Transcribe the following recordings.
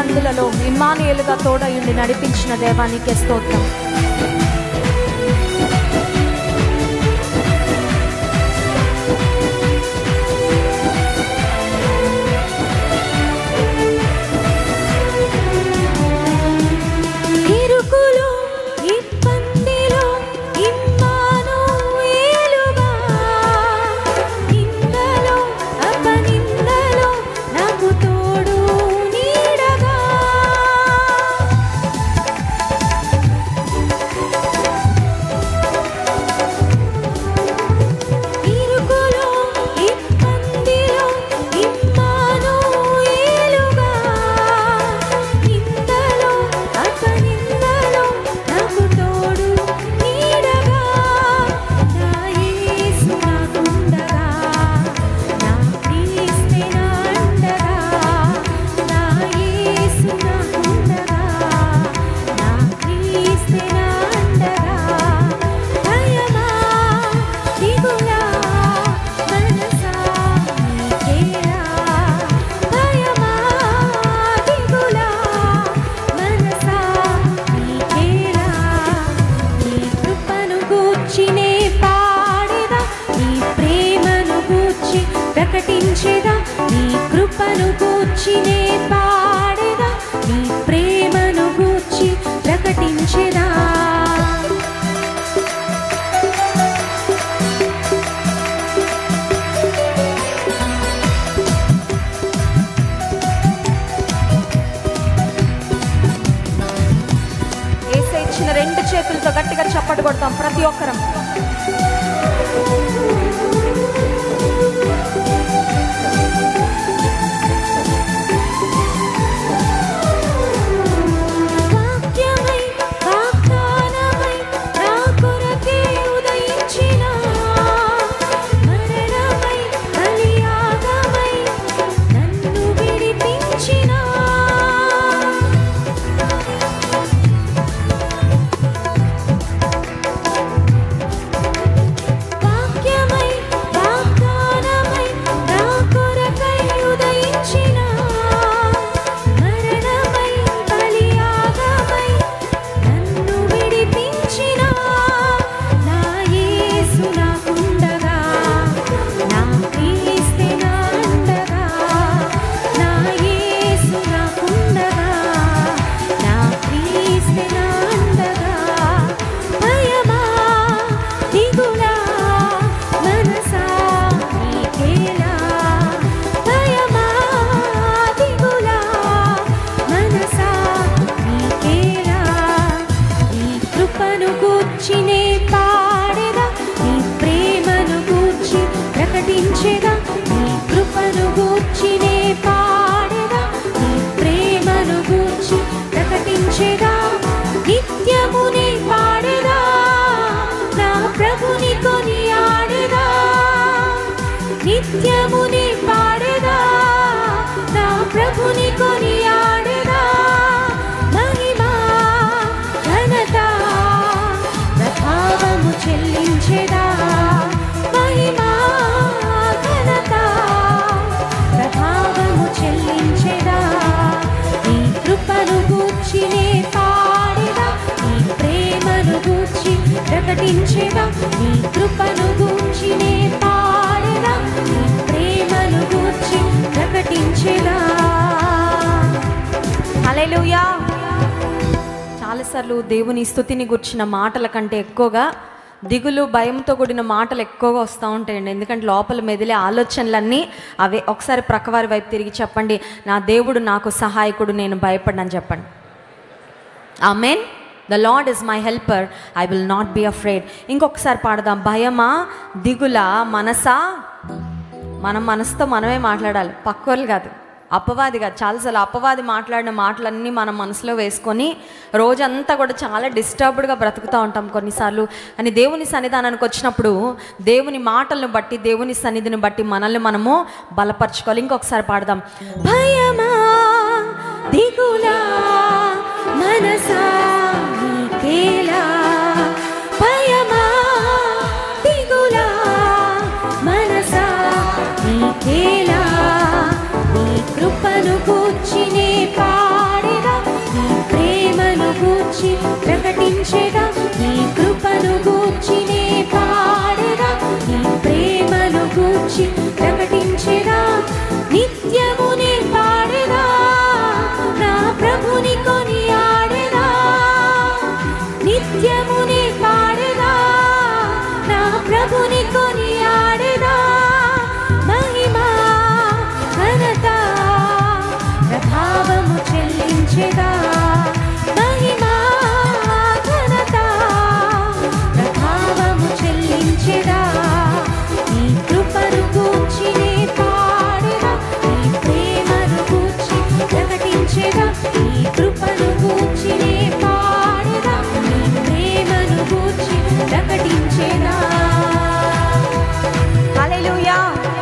ఇబ్బందులలో ఇమ్మానుయేలుగా తోడయుండి నడిపించిన దేవానికి స్తోత్రం ఇరుకులు ఇబ్బందిలో ఇమ్మానుయేలుగా నిందలో అపనిందలో నాకు తోడు నీడగా ఇరుకులో ఇబ్బందిలో ఇమ్మానుయేలుగా నిందలో అపనిందలో నాకు తోడు నీడగా నా యేసు నాకుండగా నా క్రీస్తే నా అండగా నా యేసు నాకుండగా నా క్రీస్తే నా అండగా భయమా దిగులా మనసా నీకేలా భయమా దిగులా మనసా నీకేలా నీ కృపను గూర్చినే పాడేదా నీ ప్రేమను గూర్చి ప్రకటించేదా నీ కృపను గూర్చినే పాడేదా నీ ప్రేమను గూర్చి ప్రకటించేదా ఏసే ఇచ్చిన రెండు చేతులతో గట్టిగా చప్పటి కొడతాం ప్రతి ఒక్కరం వాక్యమై వాగ్దానమై నా కొరకే ఉదయించిన మరణమై బలియాగమై నన్ను విడిపించిన వాక్యమై వాగ్దానమై నా కొరకై ఉదయించిన మరణమై బలియాగమై నన్ను విడిపించిన నా యేసు నాకుండగా నా క్రీస్తే నా అండగా నా యేసు నాకుండగా నా క్రీస్తే నా అండగా భయమా దిగులా మనసా నీకేలా భయమా దిగులా మనసా నీకేలా నీ కృపను గూర్చినే పాడేదా నీ ప్రేమను గూర్చి ప్రకటించేదా నీ కృపను గూర్చినే పాడేదా నీ ప్రేమను గూర్చి ప్రకటించేదా నిత్యమునే పాడేదా నా ప్రభుని కొని ఆడేదా నిత్యముని పాడేదా నా ప్రభుని కొని ఆడేదా మహిమా ఘనత ప్రభావము చెల్లించేదా మహిమా ఘనత ప్రభావము చెల్లించేదా నీ కృపను గూర్చినే పాడేదా నీ ప్రేమను గూర్చి ప్రకటించేదా నీ కృపను గూర్చినే పాడేదా నీ ప్రేమను గూర్చి ప్రకటించేదా హల్లెలూయా చాలాసార్లు దేవుని స్థుతిని గుర్చిన మాటల కంటే ఎక్కువగా దిగులు భయంతో కూడిన మాటలు ఎక్కువగా వస్తూ ఉంటాయండి ఎందుకంటే లోపల మెదిలే ఆలోచనలన్నీ అవే ఒకసారి ప్రక్కవారి వైపు తిరిగి చెప్పండి నా దేవుడు నాకు సహాయకుడు నేను భయపడనని చెప్పండి amen the Lord is my helper I will not be afraid ఇంకొకసారి పాడదాం భయమా దిగుల మనసా మనం మనసుతో మనమే మాట్లాడాలి పక్కోళ్ళు కాదు అపవాది కాదు చాలాసార్లు అపవాది మాట్లాడిన మాటలన్నీ మనం మనసులో వేసుకొని రోజంతా కూడా చాలా డిస్టర్బ్డ్గా బ్రతుకుతూ ఉంటాం కొన్నిసార్లు అని దేవుని సన్నిధానానికి వచ్చినప్పుడు దేవుని మాటలను బట్టి దేవుని సన్నిధిని బట్టి మనల్ని మనము బలపరచుకోవాలి ఇంకొకసారి పాడదాం భయమా దిగులా మనసా నీకేలా భయమా దిగులా మనసా నీకేలా నీ కృపను కూర్చినే పాడ గూర్చి ప్రకటించేదా నీ కృపను గూర్చి నే పాడేదా నీ ప్రేమను గూర్చి ప్రకటించేదా నిత్యము నే పాడేదా నా ప్రభుని కొని ఆడేదా నిత్యము నే పాడేదా నా ప్రభుని కొని ఆడేదా మహిమా ఘనత ప్రభావము చెల్లించేదా మహిమా ఘనత ప్రభావము చెల్లించేదా నీ కృపను గూర్చి నే పాడేదా నీ ప్రేమను గూర్చి ప్రకటించేదా నీ కృపను గూర్చి నే పాడేదా నీ ప్రేమను గూర్చి ప్రకటించేదా హల్లెలూయా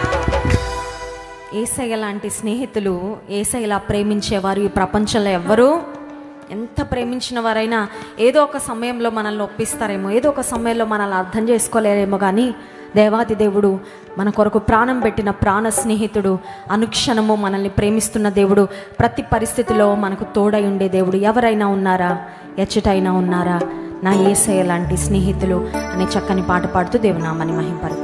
ఏసయ్య లాంటి స్నేహితులు ఏసయ్యలా ప్రేమించేవారు ఈ ప్రపంచంలో ఎవ్వరూ ఎంత ప్రేమించిన వారైనా ఏదో ఒక సమయంలో మనల్ని ఒప్పిస్తారేమో ఏదో ఒక సమయంలో మనల్ని అర్థం చేసుకోలేరేమో కానీ దేవాది దేవుడు మన కొరకు ప్రాణం పెట్టిన ప్రాణ స్నేహితుడు అనుక్షణము మనల్ని ప్రేమిస్తున్న దేవుడు ప్రతి పరిస్థితిలో మనకు తోడై ఉండే దేవుడు ఎవరైనా ఉన్నారా ఎచ్చటైనా ఉన్నారా నా ఏసయ్య లాంటి స్నేహితులు అనే చక్కని పాట పాడుతూ దేవునామని మహింపడతాం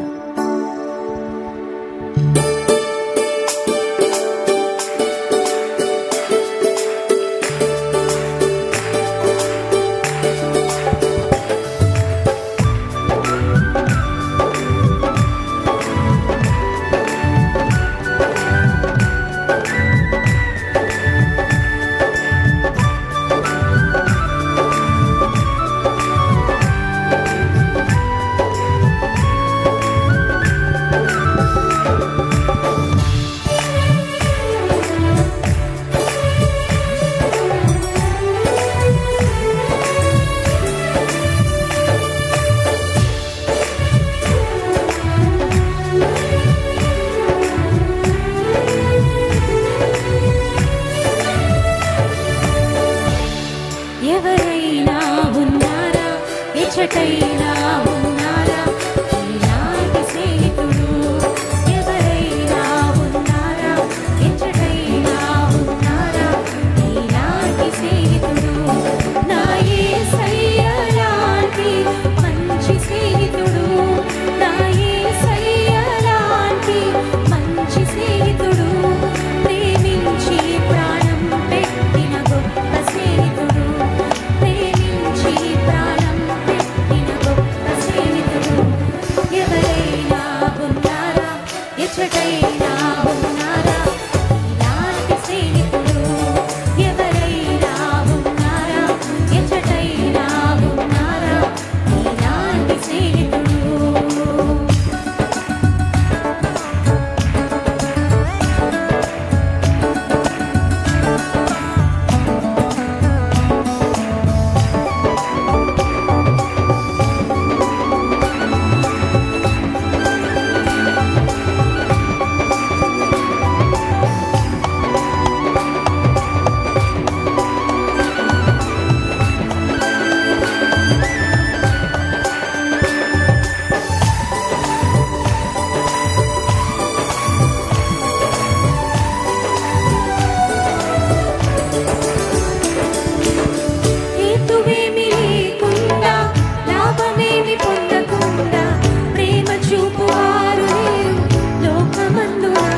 ఎవరైనా ఉన్నారా ఎచ్చటైనా ఉన్నారా ఇలాంటి స్నేహితుడు ఎవరైనా ఉన్నారా ఎచ్చటైనా ఉన్నారా ఇలాంటి స్నేహితుడు నా యేసయ్య లాంటి మంచి స్నేహితుడు నా యేసయ్య లాంటి మంచి స్నేహితుడు ప్రేమించి ప్రాణం పెట్టిన గొప్ప స్నేహితుడు ప్రేమించి ప్రాణం పెట్టిన గొప్ప స్నేహితుడు ఎవరైనా ఉన్నారా ఎచ్చటైనా ఉన్నారా ఇలాంటి స్నేహితుడు ఎవరైనా ఉన్నారా ఎచ్చటైనా ఉన్నారా ఇలాంటి స్నేహితుడు హేతువేమి లేకుండా లాభమేమి పొందకుండా ప్రేమ చూపువారు లేరు లోకమందునా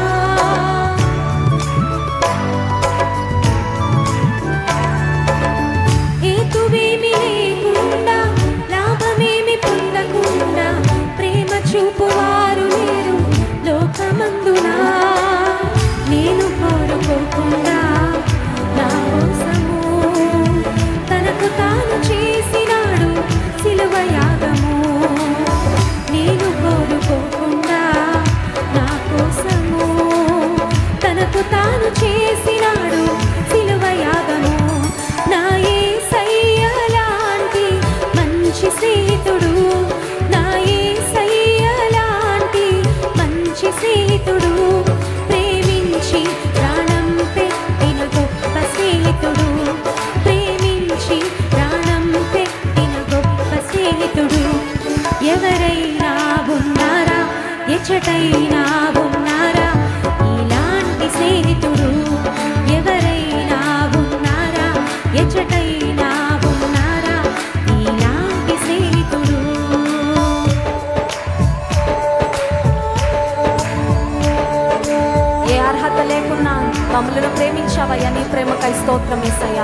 హేతువేమి లేకుండా లాభమేమి పొందకుండా ప్రేమ చూపువారు లేరు లోకమందునా నేను కోరుకోకుండా నా కోసము తనకు తాను చేసినాడు సిలువ యాగము నేను కోరుకోకుండా నా కోసము తనకు తాను చేసినాడు సిలువ యాగము నా యేసయ్య లాంటి మంచి స్నేహితుడు నా యేసయ్య లాంటి మంచి స్నేహితుడు ప్రేమించి ప్రాణం పెట్టిన గొప్ప స్నేహితుడు ప్రేమించి ప్రాణం పెట్టిన గొప్ప స్నేహితుడు ఎవరైనా ఉన్నారా ఎచ్చటైనా ఉన్నారా ఇలాంటి స్నేహితుడు ఎవరైనా ఉన్నారా ఎచ్చటైనా ఉన్నారా మమ్మలను ప్రేమించావయ్యా నీ ప్రేమకై స్తోత్రం ఏసయ్యా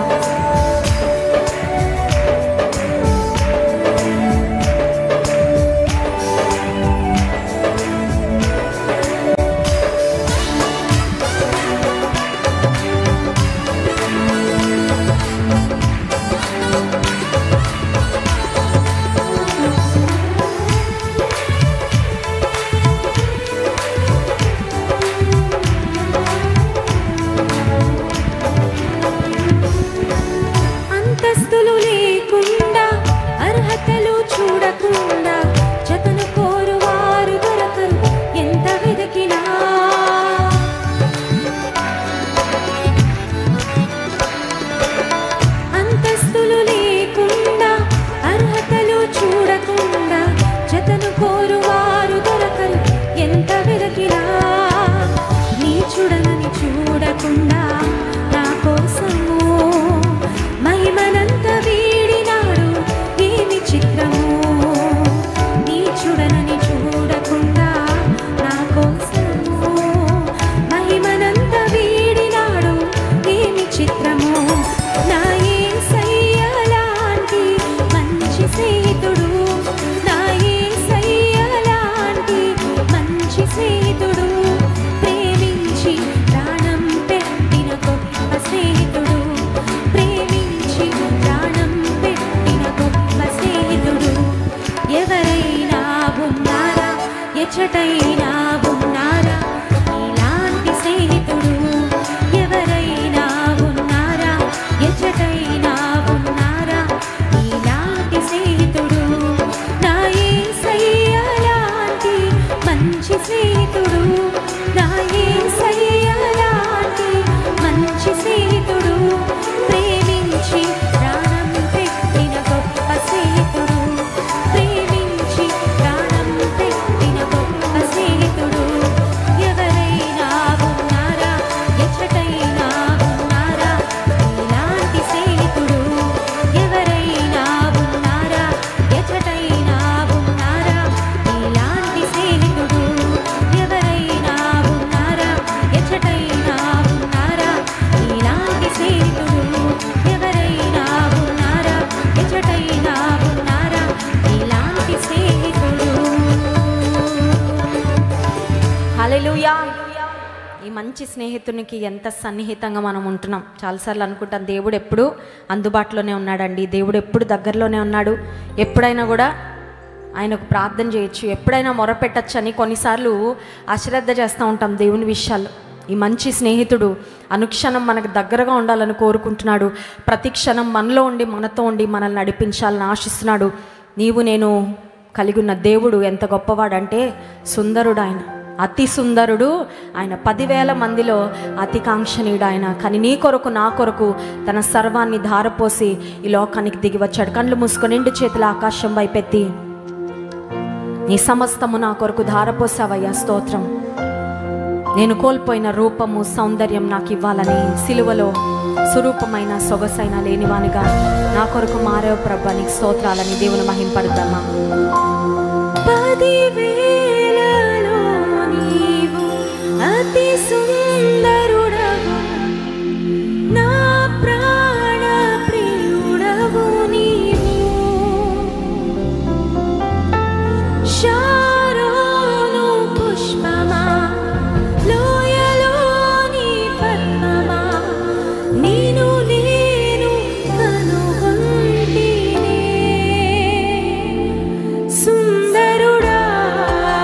అంతస్తులు లేకుండా అర్హతలు చూడకుండా జతను కోరువారు దొరకరు ఎంత వెదకినా అంతస్తులు లేకుండా అర్హతలు చూడకుండా జతను కోరువారు దొరకరు ఎంత వెదకినా నీ చూడనని చూడకుండా నా కోసము మహిమనంత వీడినాడు ఏమి చిత్రము నీ చూడనని చూడకుండా నా కోసము మహిమనంత వీడినాడు ఏమి చిత్రము నా యేసయ్యలాంటి మంచి స్నేహితుడు నా యేసయ్యలాంటి మంచి స్నేహితుడు ప్రేమించి ప్రాణం పెట్టిన గొప్ప స్నేహితుడు ప్రేమించి ప్రాణం పెట్టిన గొప్ప స్నేహితుడు ఎవరైనా ఉన్నారా ఎచ్చటైనా ఉన్నారా ఇలాంటి స్నేహితుడు ఎవరైనా ఉన్నారా ఎచ్చటైనా ఉన్నారా ఇలాంటి స్నేహితుడు నా యేసయ్యలాంటి మంచి స్నేహితుడు నా యేసయ్యలాంటి మంచి స్నేహితుడు ప్రేమించి ప్రాణం పెట్టిన గొప్ప స్నేహితుడు ప్రేమించి ప్రాణం పెట్టిన గొప్ప స్నేహితుడు ఎవరైనా ఉన్నారా ఎచ్చటైనా ఉన్నారా ఇలాంటి స్నేహితుడు ఎవరైనా ఉన్నారా ఎచ్చటైనా ఉన్నారా ఇలాంటి స్నేహితుడు ఎవరైనా ఉన్నారా ఎచ్చటైనా ఉన్నారా ఇలాంటి స్నేహితుడు ఎవరైనా ఉన్నారా ఎచ్చటైనా ఉన్నారా ఇలాంటి స్నేహితుడు హల్లెలూయా ఈ మంచి స్నేహితునికి ఎంత సన్నిహితంగా మనం ఉంటున్నాం చాలాసార్లు అనుకుంటాం దేవుడు ఎప్పుడు అందుబాటులోనే ఉన్నాడండి దేవుడు ఎప్పుడు దగ్గరలోనే ఉన్నాడు ఎప్పుడైనా కూడా ఆయనకు ప్రార్థన చేయొచ్చు ఎప్పుడైనా మొరపెట్టచ్చు అని కొన్నిసార్లు అశ్రద్ధ చేస్తూ ఉంటాం దేవుని విషయాలు ఈ మంచి స్నేహితుడు అనుక్షణం మనకు దగ్గరగా ఉండాలని కోరుకుంటున్నాడు ప్రతి క్షణం మనలో ఉండి మనతో ఉండి మనల్ని నడిపించాలని ఆశిస్తున్నాడు నీవు నేను కలిగి ఉన్న దేవుడు ఎంత గొప్పవాడంటే సుందరుడు ఆయన అతి సుందరుడు ఆయన పదివేల మందిలో అతి కాంక్షణీయుడు ఆయన కానీ నీ కొరకు నా కొరకు తన సర్వాన్ని ధారపోసి ఈ లోకానికి దిగి వచ్చాడు కళ్ళు మూసుకొని నిండు చేతుల ఆకాశం వైపెత్తి నీ సమస్తము నా కొరకు ధారపోసావయ్యా స్తోత్రం నేను కోల్పోయిన రూపము సౌందర్యం నాకు ఇవ్వాలని సిలువలో స్వరూపమైన సొగసైన లేనివానిగా నా కొరకు మారేవ ప్రభ నీకు స్తోత్రాలని దేవుని మహింపడతామా పదివేలలో నీవు అతి సుందరుడవు నా ప్రాణ ప్రియుడవు నీవు శారోను పుష్పమా లోయలోని పద్మమా నేను నేను కనుగొంటినే సుందరుడా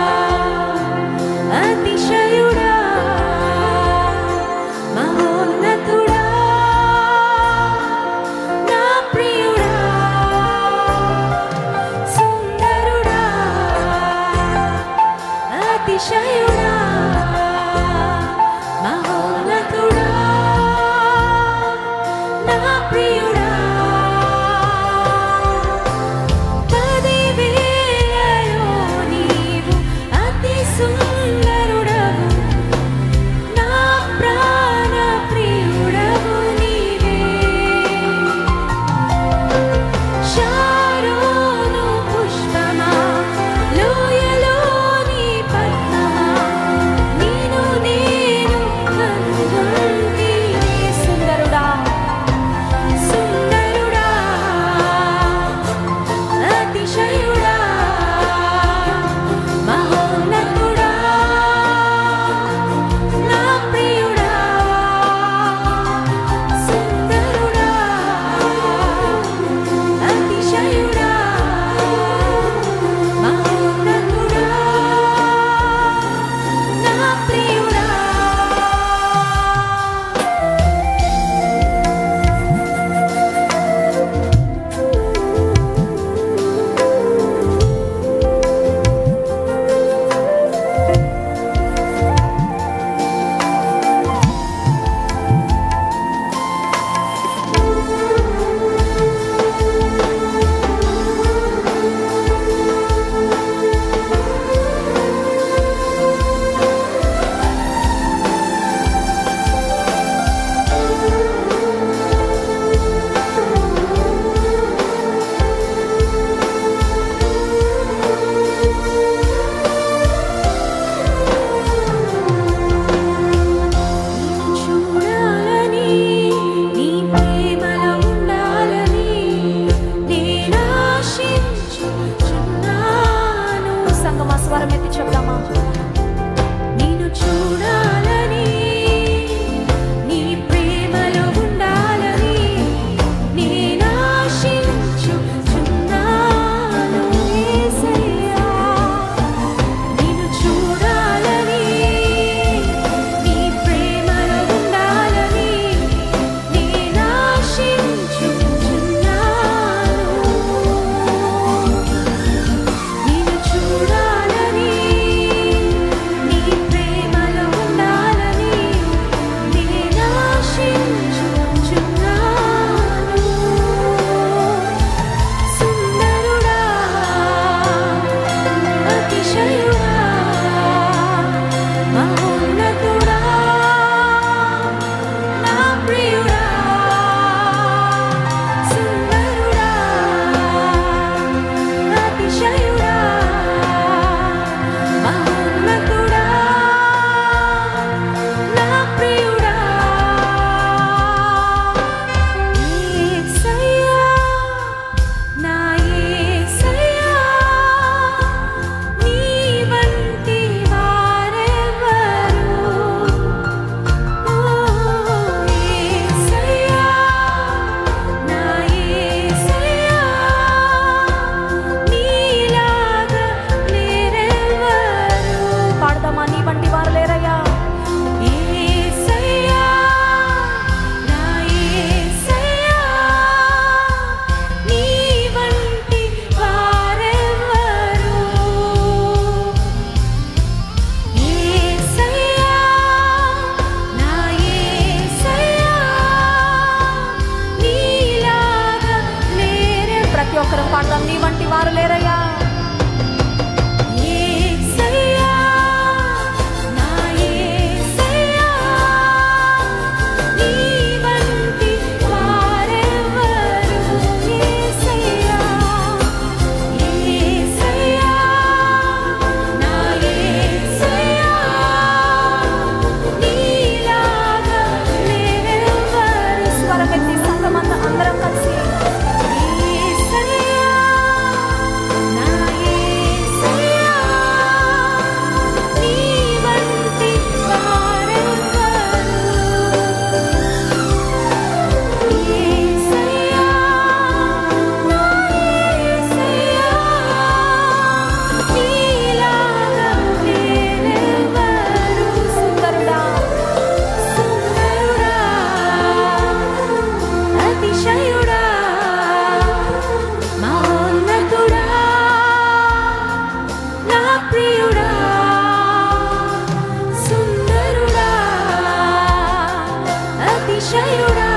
అతిశయుడా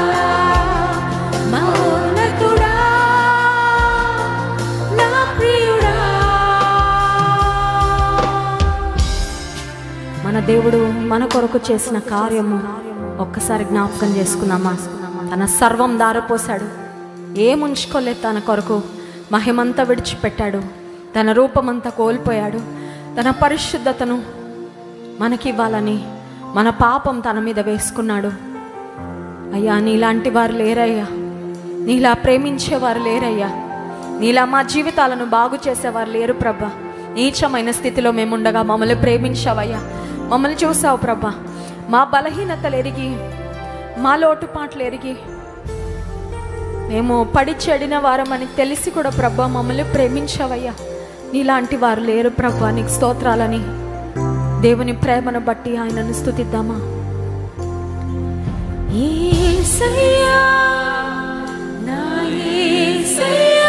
మహోన్నతుడా నా ప్రియుడా మన దేవుడు మన కొరకు చేసిన కార్యము ఒక్కసారి జ్ఞాపకం చేసుకున్నామా తన సర్వం దారపోశాడు ఏముంచుకోలేదు తన కొరకు మహిమంతా విడిచిపెట్టాడు తన రూపమంతా కోల్పోయాడు తన పరిశుద్ధతను మనకివ్వాలని మన పాపం తన మీద వేసుకున్నాడు అయ్యా నీలాంటి వారు లేరయ్యా నీలా ప్రేమించేవారు లేరయ్యా నీలా మా జీవితాలను బాగు చేసేవారు లేరు ప్రభా నీచమైన స్థితిలో మేముండగా మమ్మల్ని ప్రేమించావయ్యా మమ్మల్ని చూసావు ప్రభా మా బలహీనతలు ఎరిగి మా లోటుపాట్లు ఎరిగి మేము పడి చెడిన వారమని తెలిసి కూడా ప్రభా మమ్మల్ని ప్రేమించావయ్యా నీలాంటి వారు లేరు ప్రభా నీకు స్తోత్రాలని దేవుని ప్రేమను బట్టి ఆయనను స్తుతిద్దామా యేసయ్యా నా యేసయ్యా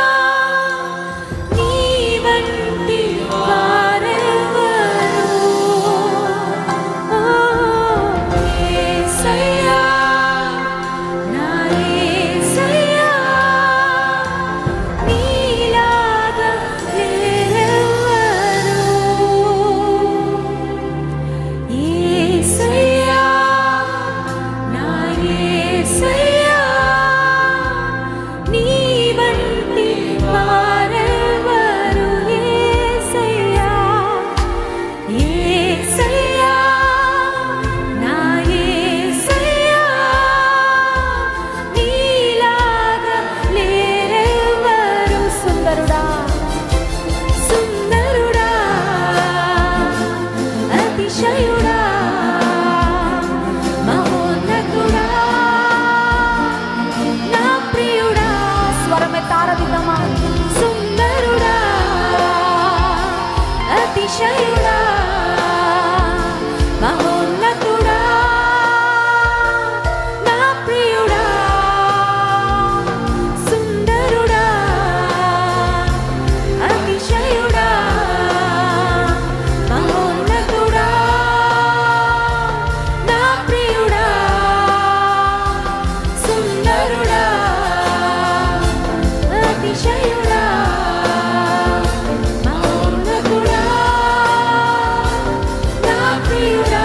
నీ వంటి వారెవరు ఓ యేసయ్యా నా యేసయ్యా నీలాగా వేరెవరు యేసయ్యా నా యేసయ్యా నీ వంటి వారెవరు యేసయ్యా యేసయ్యా నా యేసయ్యా నీలాగా లేరెవరు సుందరుడా సుందరుడా అతిశయుడా మహోన్నతుడా నా ప్రియుడా స్వరమే తారదిద్దామా సుందరుడా అతిశయుడా మహోన్నతుడా నా ప్రియుడా సుందరుడా అతిశయుడా మహోన్నతుడా నా ప్రియుడా సుందరుడా అతిశయుడా మహోన్నతుడా నా ప్రియుడా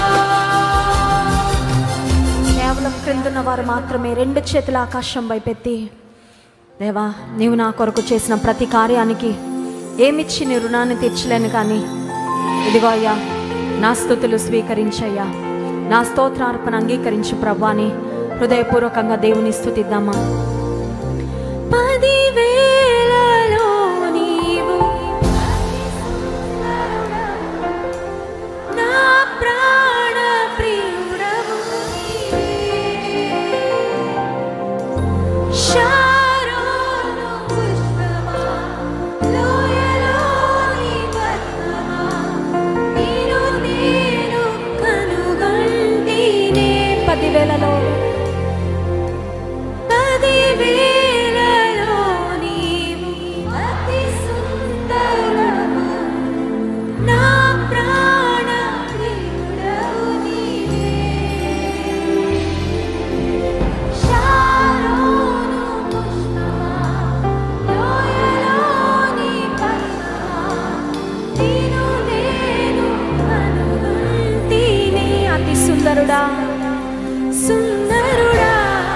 కేవలం క్రిందున్న వారు మాత్రమే రెండు చేతుల ఆకాశం వైపెత్తి దేవా నీవు నా కొరకు చేసిన ప్రతి కార్యానికి ఏమిచ్చి నీ రుణాన్ని తీర్చలేను కానీ ఇదిగో అయ్యా నా స్థుతులు స్వీకరించయ్యా నా స్తోత్రార్పణ అంగీకరించు ప్రభాని హృదయపూర్వకంగా దేవుని స్థుతిద్దామా పదివేలలో నీవు నా ప్రాణ ప్రియుడవు శారోను పుష్పమా లోయలోని పద్మమా నిన్ను నేను కనుగొంటినే పదివేలలో పదివేలలో నీవు అతి సుందరము నా ప్రాణ ప్రియుడవు నీవే శారోను పుష్పమా లోయలోని పద్మమా నిన్ను నేను కనుగొంటిని అతి సుందరుడా సుందరుడా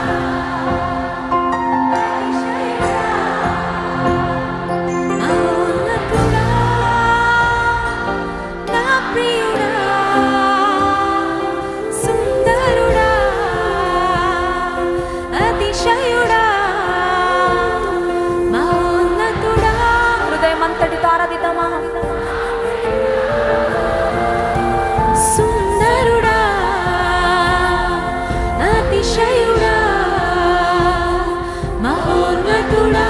మహోన్నతుడా నా ప్రియుడా సుందరుడా అతిశయుడా మహోన్నతుడా హృదయమంతటి తారదిద్దామా సుందరుడా అతిశయుడా మహోన్నతుడా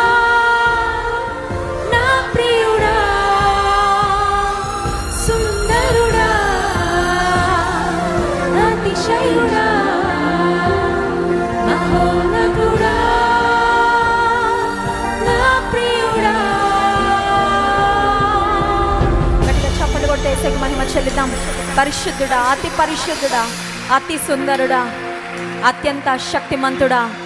నా ప్రియుడా సుందరుడా అతిశయుడా మహోన్నతుడా నా ప్రియుడా గట్టిగా చప్పలు కొట్టేసే మహిమ చెల్లిద్దాం పరిశుద్ధుడా అతి పరిశుద్ధుడా అతి సుందరుడా అత్యంత శక్తిమంతుడా